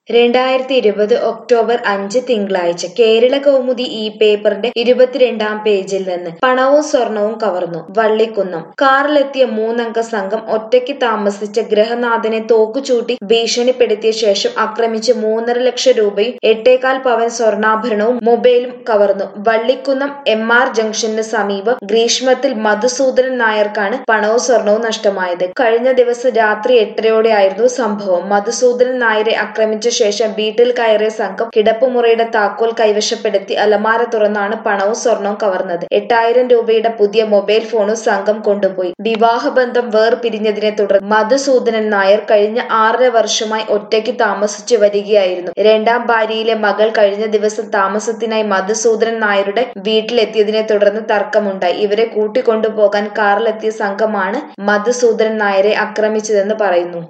രണ്ടായിരത്തി ഇരുപത് ഒക്ടോബർ അഞ്ച് തിങ്കളാഴ്ച കേരള കൗമുദി ഈ പേപ്പറിന്റെ ഇരുപത്തിരണ്ടാം പേജിൽ നിന്ന് പണവും സ്വർണവും കവർന്നു വള്ളിക്കുന്നം കാറിലെത്തിയ മൂന്നംഗ സംഘം ഒറ്റയ്ക്ക് താമസിച്ച ഗൃഹനാഥനെ തോക്കുചൂട്ടി ഭീഷണിപ്പെടുത്തിയ ശേഷം ആക്രമിച്ച് മൂന്നര ലക്ഷം രൂപയും എട്ടേകാൽ പവൻ സ്വർണ്ണാഭരണവും മൊബൈലും കവർന്നു വള്ളിക്കുന്നം എം ആർ ജംഗ്ഷന് സമീപം ഗ്രീഷ്മത്തിൽ മധുസൂദനൻ നായർക്കാണ് പണവും സ്വർണവും നഷ്ടമായത് കഴിഞ്ഞ ദിവസം രാത്രി എട്ടരയോടെയായിരുന്നു സംഭവം മധുസൂദനൻ നായരെ ആക്രമിച്ച ശേഷം വീട്ടിൽ കയറിയ സംഘം കിടപ്പുമുറിയുടെ താക്കോൽ കൈവശപ്പെടുത്തി അലമാര തുറന്നാണ് പണവും സ്വർണവും കവർന്നത് എട്ടായിരം രൂപയുടെ പുതിയ മൊബൈൽ ഫോണും സംഘം കൊണ്ടുപോയി വിവാഹബന്ധം വേർപിരിഞ്ഞതിനെ തുടർന്ന് മധുസൂദനൻ നായർ കഴിഞ്ഞ ആറര വർഷമായി ഒറ്റയ്ക്ക് താമസിച്ചു വരികയായിരുന്നു രണ്ടാം ഭാര്യയിലെ മകൾ കഴിഞ്ഞ ദിവസം താമസത്തിനായി മധുസൂദനൻ നായരുടെ വീട്ടിലെത്തിയതിനെ തുടർന്ന് തർക്കമുണ്ടായി ഇവരെ കൂട്ടിക്കൊണ്ടുപോകാൻ കാറിലെത്തിയ സംഘമാണ് മധുസൂദനൻ നായരെ ആക്രമിച്ചതെന്ന് പറയുന്നു